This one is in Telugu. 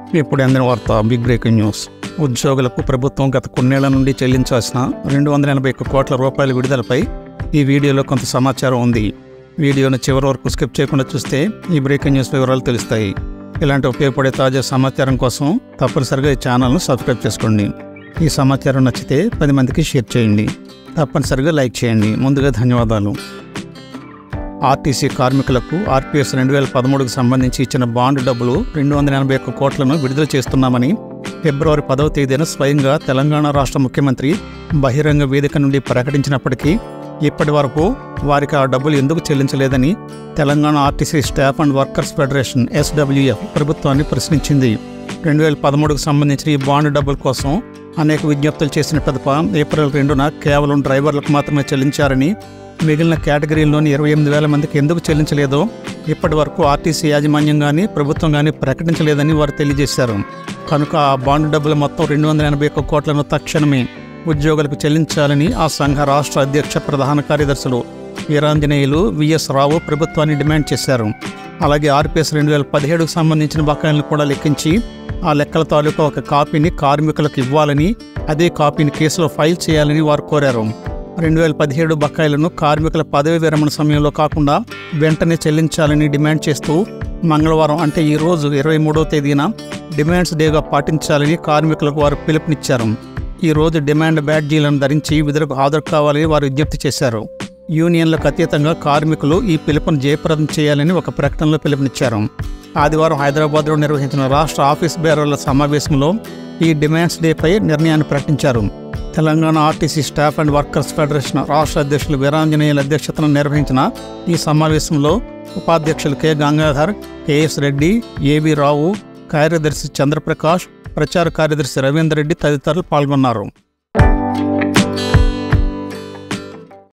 ఇప్పుడు అందిన వార్త బిగ్ బ్రేకింగ్ న్యూస్ ఉద్యోగులకు ప్రభుత్వం గత కొన్నేళ్ల నుండి చెల్లించాల్సిన రెండు వందల ఎనభై ఒక్క కోట్ల రూపాయల విడుదలపై ఈ వీడియోలో కొంత సమాచారం ఉంది వీడియోను చివరి వరకు స్కిప్ చేయకుండా చూస్తే ఈ బ్రేకింగ్ న్యూస్ వివరాలు తెలుస్తాయి ఇలాంటి ఉపయోగపడే తాజా సమాచారం కోసం తప్పనిసరిగా ఈ ఛానల్ను సబ్స్క్రైబ్ చేసుకోండి ఈ సమాచారం నచ్చితే పది మందికి షేర్ చేయండి తప్పనిసరిగా లైక్ చేయండి ముందుగా ధన్యవాదాలు ఆర్టీసీ కార్మికులకు ఆర్పీఎస్ రెండు వేల పదమూడుకు సంబంధించి ఇచ్చిన బాండ్ డబ్బులు రెండు వందల ఎనభై ఒక్క కోట్లను విడుదల చేస్తున్నామని ఫిబ్రవరి పదవ తేదీన స్వయంగా తెలంగాణ రాష్ట్ర ముఖ్యమంత్రి బహిరంగ వేదిక నుండి ప్రకటించినప్పటికీ ఇప్పటి వరకు వారికి ఆ డబ్బులు ఎందుకు చెల్లించలేదని Telangana RTC staff and workers federation SWF ప్రభుత్వాన్ని ప్రశ్నించింది రెండు వేల పదమూడుకు సంబంధించిన ఈ బాండ్ డబ్బుల కోసం అనేక విజ్ఞప్తులు చేసిన పెదప ఏప్రిల్ రెండున కేవలం డ్రైవర్లకు మాత్రమే చెల్లించారని మిగిలిన కేటగిరీల్లోని ఇరవై ఎనిమిది వేల మందికి ఎందుకు చెల్లించలేదో ఇప్పటి వరకు ఆర్టీసీ యాజమాన్యం కానీ ప్రభుత్వం కానీ ప్రకటించలేదని వారు తెలియజేశారు కనుక ఆ బాండ్ డబ్బుల మొత్తం రెండు వందల ఎనభై ఒక్క కోట్లను తక్షణమే ఉద్యోగులకు చెల్లించాలని ఆ సంఘ రాష్ట్ర అధ్యక్ష ప్రధాన కార్యదర్శులు వీరాంజనేయులు విఎస్ రావు ప్రభుత్వాన్ని డిమాండ్ చేశారు అలాగే ఆర్పీఎస్ రెండు వేల పదిహేడుకు సంబంధించిన బకాయిలను కూడా లెక్కించి ఆ లెక్కల తాలూకా ఒక కాపీని కార్మికులకు ఇవ్వాలని అదే కాపీని కేసులో ఫైల్ చేయాలని వారు కోరారు రెండు వేల పదిహేడు బకాయిలను కార్మికుల పదవి విరమణ సమయంలో కాకుండా వెంటనే చెల్లించాలని డిమాండ్ చేస్తూ మంగళవారం అంటే ఈ రోజు ఇరవై మూడవ తేదీన డిమాండ్స్ డేగా పాటించాలని కార్మికులకు వారు పిలుపునిచ్చారు ఈ రోజు డిమాండ్ బ్యాడ్జీలను ధరించి విధులకు హాజరు కావాలని వారు విజ్ఞప్తి చేశారు యూనియన్లకు అతీతంగా కార్మికులు ఈ పిలుపును జయప్రదం చేయాలని ఒక ప్రకటనలో పిలుపునిచ్చారు ఆదివారం హైదరాబాద్లో నిర్వహించిన రాష్ట్ర ఆఫీస్ బేరర్ల సమావేశంలో ఈ డిమాండ్స్ డేపై నిర్ణయాన్ని ప్రకటించారు Telangana RTC staff and workers federation రాష్ట్ర అధ్యక్షులు వీరాంజనేయుల అధ్యక్షతన నిర్వహించిన ఈ సమావేశంలో ఉపాధ్యక్షులు కె గంగాధర్ కెఎస్ రెడ్డి ఏవి రావు కార్యదర్శి చంద్రప్రకాష్ ప్రచార కార్యదర్శి రవీందర్ రెడ్డి తదితరులు పాల్గొన్నారు